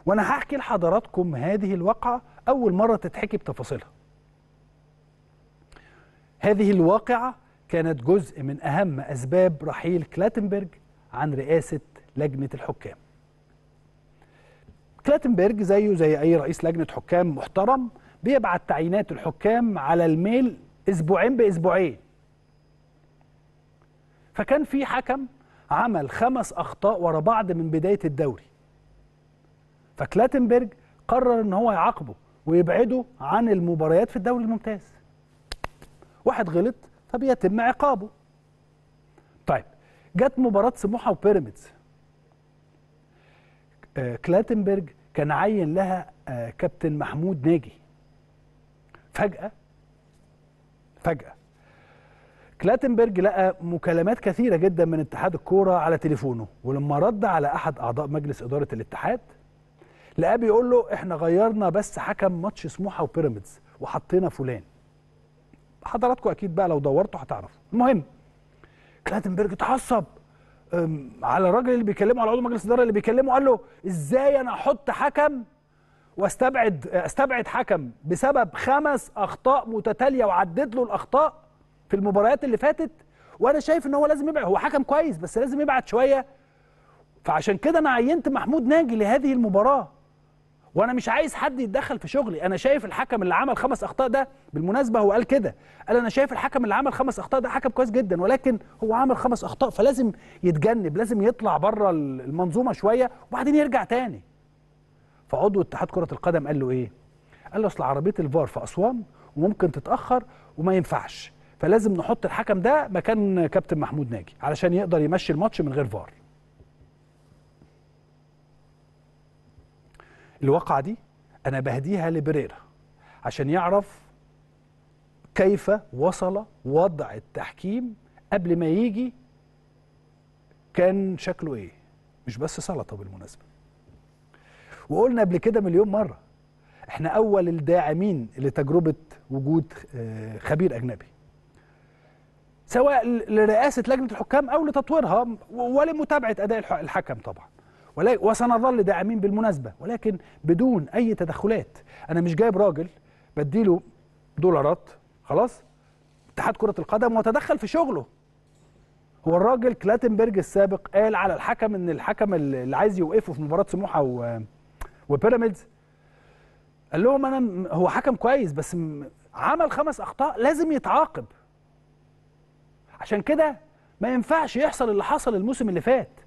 وانا هحكي لحضراتكم هذه الواقعه اول مره تتحكي بتفاصيلها هذه الواقعه كانت جزء من اهم اسباب رحيل كلاتنبرج عن رئاسه لجنه الحكام كلاتنبرج زيه زي اي رئيس لجنه حكام محترم بيبعت تعيينات الحكام على الميل اسبوعين باسبوعين فكان في حكم عمل خمس اخطاء ورا بعض من بدايه الدوري فكلاتنبرج قرر ان هو يعاقبه ويبعده عن المباريات في الدوري الممتاز واحد غلط فبيتم عقابه طيب جت مباراه سموحه وبيراميدز آه كلاتنبرج كان عين لها آه كابتن محمود ناجي فجاه فجاه كلاتنبرج لقى مكالمات كثيره جدا من اتحاد الكوره على تليفونه ولما رد على احد اعضاء مجلس اداره الاتحاد لقاه بيقول له احنا غيرنا بس حكم ماتش سموحه وبيراميدز وحطينا فلان حضراتكم اكيد بقى لو دورتوا هتعرفوا المهم كلاتنبرج اتعصب على الراجل اللي بيكلمه على عضو مجلس الاداره اللي بيكلمه قال له ازاي انا احط حكم واستبعد استبعد حكم بسبب خمس اخطاء متتاليه وعدد له الاخطاء في المباريات اللي فاتت وانا شايف ان هو لازم يبعد هو حكم كويس بس لازم يبعد شويه فعشان كده انا عينت محمود ناجي لهذه المباراه وانا مش عايز حد يتدخل في شغلي انا شايف الحكم اللي عمل خمس اخطاء ده بالمناسبه هو قال كده قال انا شايف الحكم اللي عمل خمس اخطاء ده حكم كويس جدا ولكن هو عمل خمس اخطاء فلازم يتجنب لازم يطلع بره المنظومه شويه وبعدين يرجع تاني فعضو اتحاد كره القدم قال له ايه قال له اصل عربيه الفار في اسوان وممكن تتاخر وما ينفعش فلازم نحط الحكم ده مكان كابتن محمود ناجي علشان يقدر يمشي الماتش من غير فار الواقعة دي أنا بهديها لبريرا عشان يعرف كيف وصل وضع التحكيم قبل ما يجي كان شكله إيه مش بس سلطة بالمناسبة وقلنا قبل كده مليون مرة احنا أول الداعمين لتجربة وجود خبير أجنبي سواء لرئاسة لجنة الحكام أو لتطويرها ولمتابعة أداء الحكم طبعا وسنظل داعمين بالمناسبه ولكن بدون اي تدخلات انا مش جايب راجل بديله دولارات خلاص اتحاد كره القدم وتدخل في شغله هو الراجل كلاتنبرج السابق قال على الحكم ان الحكم اللي عايز يوقفه في مباراه سموحه و... وبيراميدز قال لهم انا هو حكم كويس بس عمل خمس اخطاء لازم يتعاقب عشان كده ما ينفعش يحصل اللي حصل الموسم اللي فات